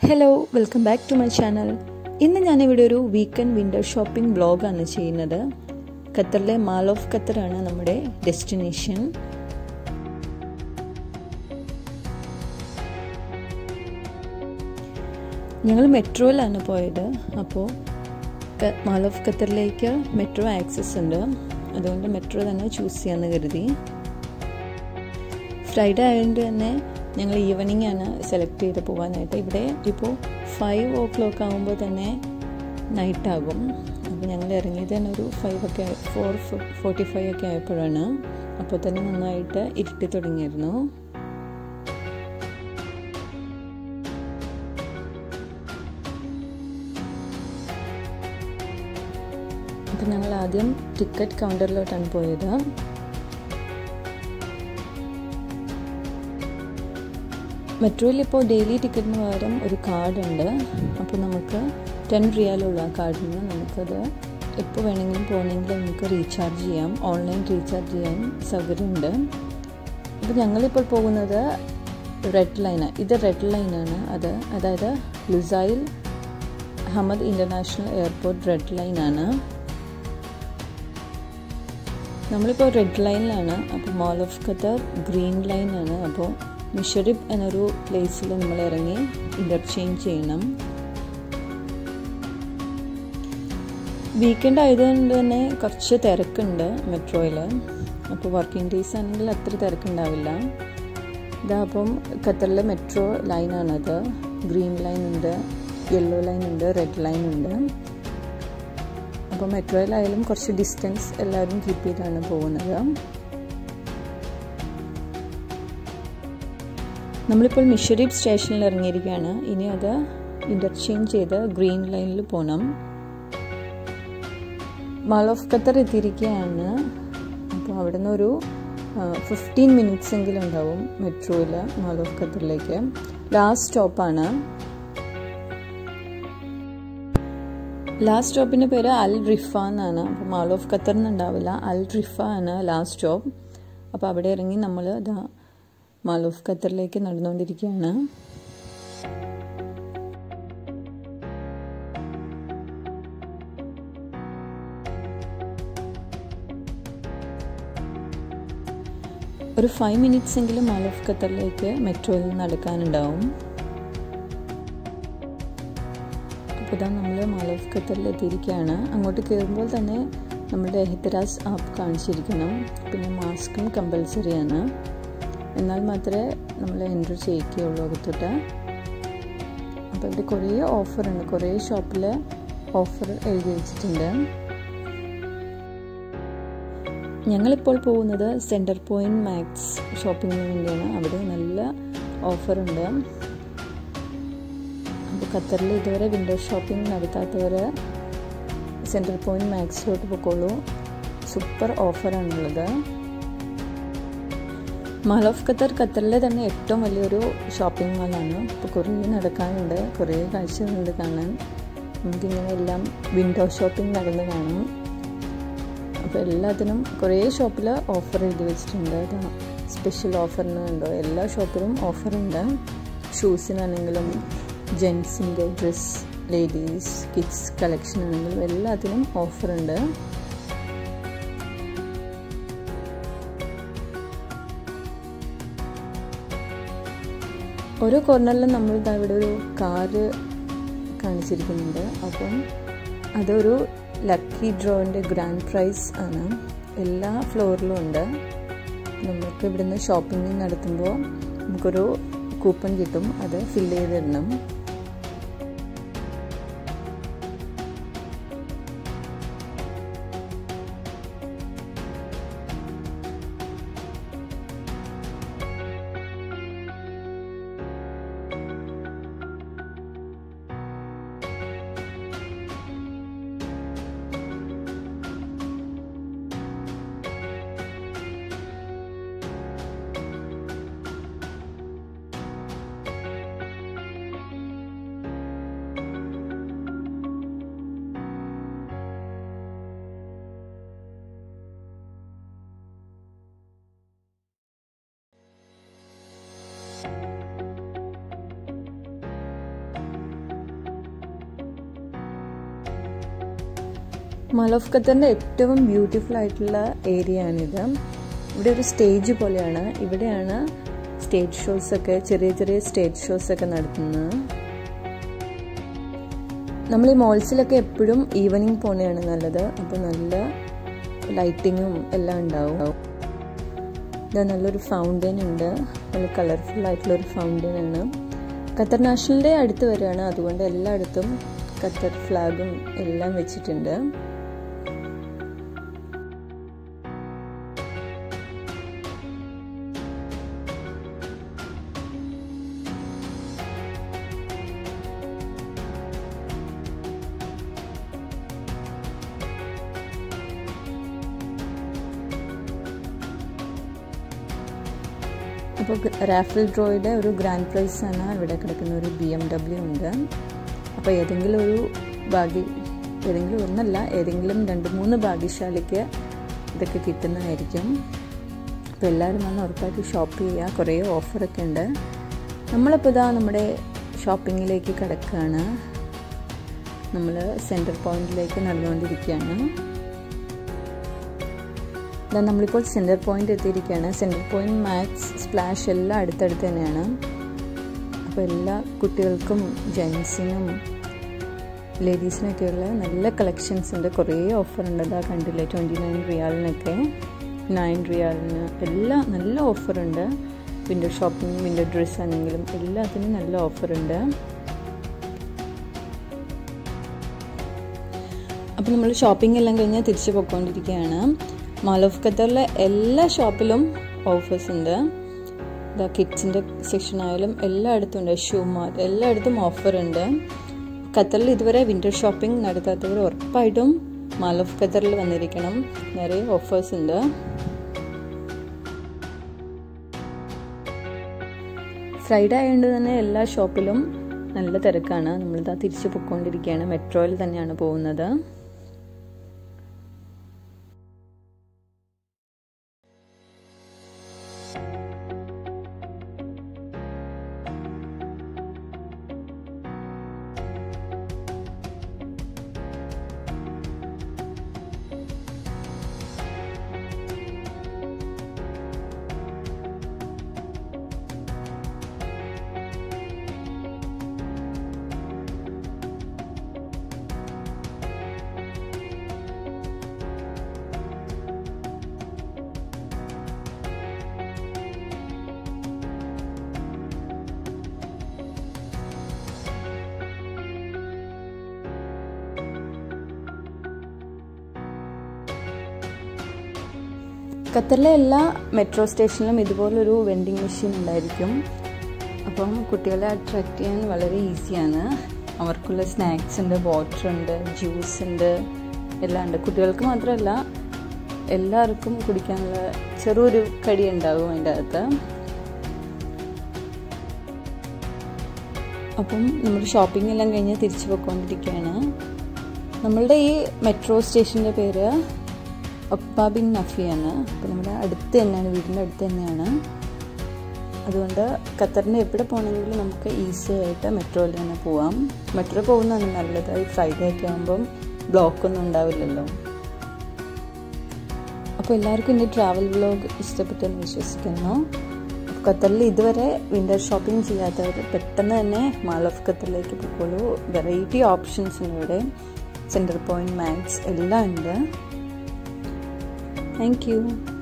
Hello welcome back to my channel ഇന്ന് ഞാനിവിടെ ഒരു വീക്കെൻഡ് വിൻ്റർ ഷോപ്പിംഗ് വ്ളോഗാണ് ചെയ്യുന്നത് ഖത്തറിലെ മാൾ ഓഫ് ഖത്തറാണ് നമ്മുടെ ഡെസ്റ്റിനേഷൻ ഞങ്ങൾ മെട്രോയിലാണ് പോയത് അപ്പോൾ മാൾ ഓഫ് ഖത്തറിലേക്ക് മെട്രോ ആക്സസ് ഉണ്ട് അതുകൊണ്ട് മെട്രോ തന്നെ ചൂസ് ചെയ്യാമെന്ന് കരുതി ഫ്രൈഡേ ആയതുകൊണ്ട് തന്നെ ഞങ്ങൾ ഈവനിങ് ആണ് സെലക്ട് ചെയ്ത് പോകാനായിട്ട് ഇവിടെ ഇപ്പോൾ ഫൈവ് ഓ ക്ലോക്ക് ആകുമ്പോൾ തന്നെ നൈറ്റ് ആകും അപ്പോൾ ഞങ്ങൾ ഇറങ്ങിയത് തന്നെ ഒരു ഫൈവ് ഒക്കെ ഫോർ ഫോർട്ടി ഫൈവ് ഒക്കെ ആയപ്പോഴാണ് അപ്പോൾ തന്നെ നന്നായിട്ട് ഇരുട്ടി തുടങ്ങിയിരുന്നു അപ്പോൾ ഞങ്ങൾ ആദ്യം ടിക്കറ്റ് കൗണ്ടറിലോട്ടാണ് പോയത് മെട്രോയിൽ ഇപ്പോൾ ഡെയിലി ടിക്കറ്റിന് പകരം ഒരു കാർഡുണ്ട് അപ്പോൾ നമുക്ക് ടെൻ റിയാലുള്ള ആ കാർഡിന് നമുക്കത് എപ്പോൾ വേണമെങ്കിലും പോകണമെങ്കിൽ നമുക്ക് റീചാർജ് ചെയ്യാം ഓൺലൈൻ റീചാർജ് ചെയ്യാൻ സൗകര്യമുണ്ട് അപ്പോൾ ഞങ്ങളിപ്പോൾ പോകുന്നത് റെഡ് ലൈനാണ് ഇത് റെഡ് ലൈനാണ് അത് അതായത് Lusail Hamad international airport red ലൈനാണ് നമ്മളിപ്പോൾ റെഡ് ലൈനിലാണ് അപ്പോൾ മോൾ ഓഫ് ഖത്തർ ഗ്രീൻ ലൈനാണ് അപ്പോൾ മിഷറിബ് എന്നൊരു പ്ലേസിൽ നമ്മൾ ഇറങ്ങി ഇൻ്റർചേഞ്ച് ചെയ്യണം വീക്കെൻഡ് ആയതുകൊണ്ട് തന്നെ കുറച്ച് തിരക്കുണ്ട് മെട്രോയിൽ അപ്പോൾ വർക്കിംഗ് ഡേയ്സ് ആണെങ്കിൽ അത്ര തിരക്കുണ്ടാവില്ല ഇതാ അപ്പം ഖത്തറിലെ മെട്രോ ലൈനാണത് ഗ്രീൻ ലൈൻ ഉണ്ട് യെല്ലോ ലൈൻ ഉണ്ട് റെഡ് ലൈൻ ഉണ്ട് അപ്പോൾ മെട്രോയിലായാലും കുറച്ച് ഡിസ്റ്റൻസ് എല്ലാവരും കീപ്പ് ചെയ്താണ് പോകുന്നത് നമ്മളിപ്പോൾ മിഷറീബ് സ്റ്റേഷനിൽ ഇറങ്ങിയിരിക്കുകയാണ് ഇനി അത് ഇൻ്റർചേഞ്ച് ചെയ്ത് ഗ്രീൻ ലൈനിൽ പോകണം മാൾ ഓഫ് ഖത്തർ എത്തിയിരിക്കുകയാണ് അപ്പോൾ അവിടെ നിന്ന് ഒരു ഫിഫ്റ്റീൻ മിനിറ്റ്സ് എങ്കിലും ഉണ്ടാവും മെട്രോയിൽ മാൾ ഓഫ് ഖത്തറിലേക്ക് ലാസ്റ്റ് സ്റ്റോപ്പാണ് ലാസ്റ്റ് സ്റ്റോപ്പിൻ്റെ പേര് അൽ റിഫ എന്നാണ് അപ്പോൾ മാൾ ഓഫ് ഖത്തർ എന്നുണ്ടാവില്ല അൽ റിഫ ആണ് ലാസ്റ്റ് സ്റ്റോപ്പ് അപ്പോൾ അവിടെ ഇറങ്ങി നമ്മൾ ഇതാ മാൾ ഓഫ് ഖത്തറിലേക്ക് നടന്നുകൊണ്ടിരിക്കുകയാണ് ഒരു ഫൈവ് മിനിറ്റ്സ് എങ്കിലും മാൾ ഓഫ് ഖത്തറിലേക്ക് മെട്രോയിൽ നടക്കാനുണ്ടാവും അപ്പോൾ ഇതാ നമ്മൾ മാൾ ഓഫ് ഖത്തറിൽ എത്തിയിരിക്കുകയാണ് അങ്ങോട്ട് കയറുമ്പോൾ തന്നെ നമ്മുടെ എഹ്തരാസ് ആപ്പ് കാണിച്ചിരിക്കണം പിന്നെ മാസ്കും കമ്പൽസറിയാണ് എന്നാൽ മാത്രമേ നമ്മൾ എൻട്രി ചെയ്യിക്കുകയുള്ളൂ അകത്തോട്ട് അപ്പോൾ ഇവിടെ കുറേ ഓഫറുണ്ട് കുറേ ഷോപ്പിൽ ഓഫർ എഴുതി വെച്ചിട്ടുണ്ട് ഞങ്ങളിപ്പോൾ പോകുന്നത് സെൻറ്റർ പോയിൻറ്റ് മാക്സ് ഷോപ്പിങ്ങിന് വേണ്ടിയാണ് അവിടെ നല്ല ഓഫറുണ്ട് അപ്പോൾ ഖത്തറിൽ ഇതുവരെ വിൻഡോ ഷോപ്പിംഗ് നടത്താത്തവർ സെൻട്രൽ പോയിൻറ്റ് മാക്സിലോട്ട് പോയിക്കോളൂ സൂപ്പർ ഓഫറാണുള്ളത് മാൾ ഓഫ് ഖത്തർ ഖത്തറിലെ തന്നെ ഏറ്റവും വലിയൊരു ഷോപ്പിംഗ് മാളാണ് അപ്പോൾ കുറേ നടക്കാനുണ്ട് കുറേ കാഴ്ചകളുണ്ട് കാണാൻ നമുക്കിങ്ങനെ എല്ലാം വിൻഡോ ഷോപ്പിംഗ് നടന്ന് കാണാം അപ്പോൾ എല്ലാത്തിനും കുറേ ഷോപ്പിൽ ഓഫർ എഴുതി വെച്ചിട്ടുണ്ട് സ്പെഷ്യൽ ഓഫറിന് ഉണ്ടോ എല്ലാ ഷോപ്പിലും ഓഫറുണ്ട് ഷൂസിനാണെങ്കിലും ജെൻസിൻ്റെ ഡ്രസ് ലേഡീസ് കിഡ്സ് കളക്ഷൻ ആണെങ്കിലും എല്ലാത്തിനും ഓഫറുണ്ട് ഓരോ കോർണറിലും നമ്മൾ ഇവിടെ ഒരു കാറ് കാണിച്ചിരിക്കുന്നുണ്ട് അപ്പം അതൊരു ലക്കി ഡ്രോവിൻ്റെ ഗ്രാൻഡ് പ്രൈസ് ആണ് എല്ലാ ഫ്ലോറിലും ഉണ്ട് നമുക്ക് ഇവിടുന്ന് ഷോപ്പിംഗ് നടത്തുമ്പോൾ നമുക്കൊരു കൂപ്പൺ കിട്ടും അത് ഫില്ല് ചെയ്തിടണം മാൾ ഓഫ് ഖത്തറിൻ്റെ ഏറ്റവും ബ്യൂട്ടിഫുൾ ആയിട്ടുള്ള ഏരിയ ആണിത് ഇവിടെ ഒരു സ്റ്റേജ് പോലെയാണ് ഇവിടെയാണ് സ്റ്റേജ് ഷോസ് ഒക്കെ ചെറിയ ചെറിയ സ്റ്റേജ് ഷോസ് ഒക്കെ നടത്തുന്നത് നമ്മൾ ഈ മോൾസിലൊക്കെ എപ്പോഴും ഈവനിങ് പോണെയാണ് നല്ലത് അപ്പോൾ നല്ല ലൈറ്റിങ്ങും എല്ലാം ഉണ്ടാവും ഇത് നല്ലൊരു ഫൗണ്ടൈൻ ഉണ്ട് നല്ല കളർഫുൾ ആയിട്ടുള്ള ഒരു ഫൗണ്ടൈൻ ആണ് ഖത്തർ നാഷണൽ ഡേ അടുത്ത് വരികയാണ് അതുകൊണ്ട് എല്ലായിടത്തും ഖത്തർ ഫ്ലാഗും എല്ലാം വെച്ചിട്ടുണ്ട് അപ്പോൾ റാഫിൽ ഡ്രോയുടെ ഒരു ഗ്രാൻഡ് പ്രൈസ് ആണ് ഇവിടെ കിടക്കുന്ന ഒരു ബി എം ഡബ്ല്യു ഉണ്ട് അപ്പോൾ ഏതെങ്കിലും ഒരു ഭാഗ്യ ഏതെങ്കിലും ഒന്നല്ല ഏതെങ്കിലും രണ്ട് മൂന്ന് ഭാഗ്യശാലിക്ക് ഇതൊക്കെ കിട്ടുന്നതായിരിക്കും അപ്പോൾ എല്ലാവരും വന്ന് ഉറപ്പായിട്ട് ഷോപ്പ് ചെയ്യുക കുറേ ഓഫറൊക്കെ ഉണ്ട് നമ്മളിപ്പോൾ ഇതാ നമ്മുടെ ഷോപ്പിങ്ങിലേക്ക് കിടക്കുകയാണ് നമ്മൾ സെൻറ്റർ പോയിന്റിലേക്ക് നടന്നുകൊണ്ടിരിക്കുകയാണ് ഇതാ നമ്മളിപ്പോൾ സെൻറ്റർ പോയിന്റ് എത്തിയിരിക്കുകയാണ് സെൻറ്റർ പോയിന്റ് മാക്സ് സ്പ്ലാഷ് എല്ലാം അടുത്തടുത്ത് തന്നെയാണ് അപ്പോൾ എല്ലാ കുട്ടികൾക്കും ജെൻസിനും ലേഡീസിനൊക്കെയുള്ള നല്ല കളക്ഷൻസ് ഉണ്ട് കുറേ ഓഫർ ഉണ്ട് അതാ കണ്ടില്ലേ ട്വൻറ്റി നയൻ റിയാലിനൊക്കെ നയൻ റിയാലിന് എല്ലാം നല്ല ഓഫറുണ്ട് വിൻ്റർ ഷോപ്പിംഗ് വിൻ്റർ ഡ്രസ്സ് ആണെങ്കിലും എല്ലാത്തിനും നല്ല ഓഫറുണ്ട് അപ്പോൾ നമ്മൾ ഷോപ്പിംഗ് എല്ലാം കഴിഞ്ഞ് തിരിച്ചു പോയിക്കൊണ്ടിരിക്കുകയാണ് മാൾ ഓഫ് ഖത്തറിലെ എല്ലാ ഷോപ്പിലും ഓഫേഴ്സ് ഉണ്ട് ഇതാ കിഡ്സിൻ്റെ സെക്ഷൻ ആയാലും എല്ലായിടത്തും ഉണ്ട് ഷൂ മാർട്ട് എല്ലായിടത്തും ഓഫർ ഉണ്ട് ഖത്തറിൽ ഇതുവരെ വിൻ്റർ ഷോപ്പിംഗ് നടത്താത്തവർ ഉറപ്പായിട്ടും മാൾ ഓഫ് ഖത്തറിൽ വന്നിരിക്കണം നിറയെ ഓഫേഴ്സ് ഉണ്ട് ഫ്രൈഡേ ആയതുകൊണ്ട് തന്നെ എല്ലാ ഷോപ്പിലും നല്ല തിരക്കാണ് നമ്മളിതാ തിരിച്ചു പൊയ്ക്കൊണ്ടിരിക്കുകയാണ് മെട്രോയിൽ തന്നെയാണ് പോകുന്നത് ഖത്തറിലെ എല്ലാ മെട്രോ സ്റ്റേഷനിലും ഇതുപോലൊരു വെൻഡിങ് മെഷീൻ ഉണ്ടായിരിക്കും അപ്പം കുട്ടികളെ അട്രാക്റ്റ് ചെയ്യാൻ വളരെ ഈസിയാണ് അവർക്കുള്ള സ്നാക്സ് ഉണ്ട് വാട്ടർ ഉണ്ട് ജ്യൂസ് ഉണ്ട് എല്ലാം ഉണ്ട് കുട്ടികൾക്ക് മാത്രമല്ല എല്ലാവർക്കും കുടിക്കാനുള്ള ചെറിയൊരു കടി ഉണ്ടാകും അതിൻ്റെ അകത്ത് അപ്പം നമ്മൾ ഷോപ്പിംഗ് എല്ലാം കഴിഞ്ഞ് തിരിച്ചു പോയിക്കൊണ്ടിരിക്കുകയാണ് നമ്മളുടെ ഈ മെട്രോ സ്റ്റേഷൻ്റെ പേര് ഒക്ബ ബിൻ നഫിയാണ് അപ്പോൾ നമ്മുടെ അടുത്ത് തന്നെയാണ് വീടിൻ്റെ അടുത്ത് തന്നെയാണ് അതുകൊണ്ട് ഖത്തറിൻ്റെ എവിടെ പോകണമെങ്കിലും നമുക്ക് ഈസി ആയിട്ട് മെട്രോയിൽ തന്നെ പോവാം മെട്രോ പോകുന്നതാണ് നല്ലത് ഈ ഫ്രൈഡേ ഒക്കെ ആകുമ്പം ബ്ലോക്കൊന്നും ഉണ്ടാവില്ലല്ലോ അപ്പോൾ എല്ലാവർക്കും എൻ്റെ ട്രാവൽ വ്ലോഗ് ഇഷ്ടപ്പെട്ടെന്ന് വിശ്വസിക്കുന്നു ഖത്തറിൽ ഇതുവരെ വിൻ്റർ ഷോപ്പിംഗ് ചെയ്യാത്തവർ പെട്ടെന്ന് തന്നെ മാൾ ഓഫ് ഖത്തറിലേക്ക് പോയിക്കോളൂ വെറൈറ്റി ഓപ്ഷൻസ് ഉണ്ട് ഇവിടെ സെൻറ്റർ പോയിൻറ്റ് മാക്സ് എല്ലാം ഉണ്ട് Thank you.